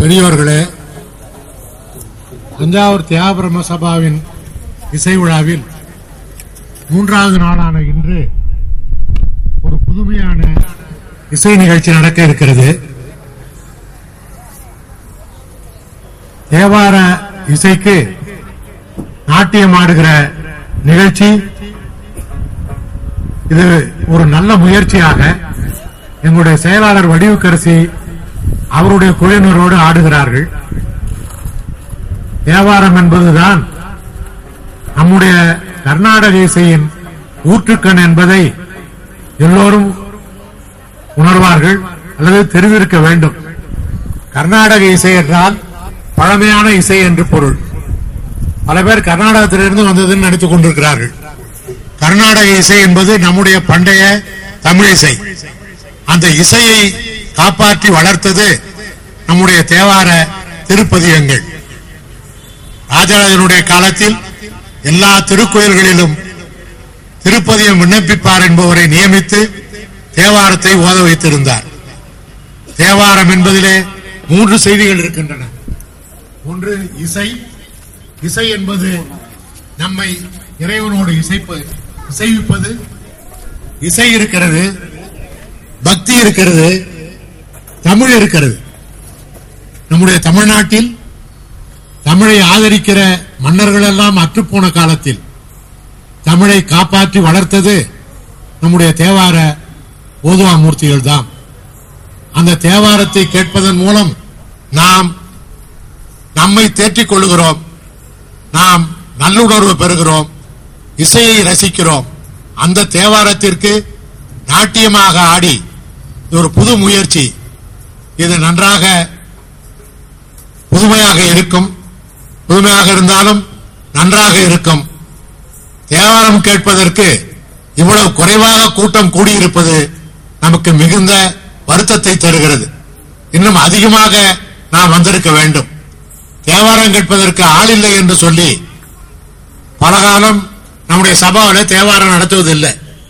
பெரியோர்களே தஞ்சாவூர் தியாகபிரம சபாவின் இசை விழாவில் மூன்றாவது நாளான இன்று ஒரு புதுமையான இசை நிகழ்ச்சி நடக்க இருக்கிறது தேவார இசைக்கு நாட்டியம் ஆடுகிற நிகழ்ச்சி இது ஒரு நல்ல முயற்சியாக எங்களுடைய செயலாளர் வடிவுக்கரசி அவருடைய குழுவினரோடு ஆடுகிறார்கள் தேவாரம் என்பதுதான் நம்முடைய கர்நாடக இசையின் ஊற்றுக்கண் என்பதை எல்லோரும் உணர்வார்கள் அல்லது தெரிந்திருக்க வேண்டும் கர்நாடக இசை என்றால் பழமையான இசை என்று பொருள் பல பேர் கர்நாடகத்திலிருந்து வந்ததுன்னு நினைத்துக் கொண்டிருக்கிறார்கள் கர்நாடக இசை என்பது நம்முடைய பண்டைய தமிழ் இசை அந்த இசையை காப்பாற்றி வளர்த்தது நம்முடைய தேவார திருப்பதிகங்கள் ராஜராஜனுடைய காலத்தில் எல்லா திருக்கோயில்களிலும் திருப்பதியம் விண்ணப்பிப்பார் என்பவரை நியமித்து தேவாரத்தை ஓத வைத்திருந்தார் தேவாரம் என்பதிலே மூன்று செய்திகள் இருக்கின்றன ஒன்று இசை இசை என்பது நம்மை இறைவனோடு இசைப்பு இசைவிப்பது இசை இருக்கிறது பக்தி இருக்கிறது தமிழ் இருக்கிறது நம்முடைய தமிழ்நாட்டில் தமிழை ஆதரிக்கிற மன்னர்கள் எல்லாம் அற்றுப்போன காலத்தில் தமிழை காப்பாற்றி வளர்த்தது நம்முடைய தேவார ஓதுவா மூர்த்திகள் தான் அந்த தேவாரத்தை கேட்பதன் மூலம் நாம் நம்மை தேற்றிக் கொள்கிறோம் நாம் நல்லுணர்வு பெறுகிறோம் இசையை ரசிக்கிறோம் அந்த தேவாரத்திற்கு நாட்டியமாக ஆடி இது ஒரு புது முயற்சி இது நன்றாக புதுமையாக இருக்கும் புதுமையாக இருந்தாலும் நன்றாக இருக்கும் தேவாரம் கேட்பதற்கு இவ்வளவு குறைவாக கூட்டம் கூடியிருப்பது நமக்கு மிகுந்த வருத்தத்தை தருகிறது இன்னும் அதிகமாக நாம் வந்திருக்க வேண்டும் தேவாரம் கேட்பதற்கு ஆள் இல்லை என்று சொல்லி பலகாலம் நம்முடைய சபாவில் தேவாரம் நடத்துவதில்லை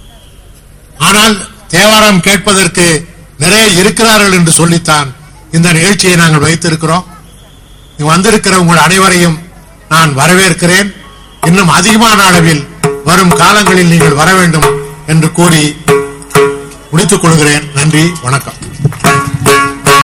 ஆனால் தேவாரம் கேட்பதற்கு நிறைய இருக்கிறார்கள் என்று சொல்லித்தான் இந்த நிகழ்ச்சியை நாங்கள் வைத்திருக்கிறோம் இங்கு வந்திருக்கிற உங்கள் அனைவரையும் நான் வரவேற்கிறேன் இன்னும் அதிகமான அளவில் வரும் காலங்களில் நீங்கள் வர வேண்டும் என்று கூறி முடித்துக் கொள்கிறேன் நன்றி வணக்கம்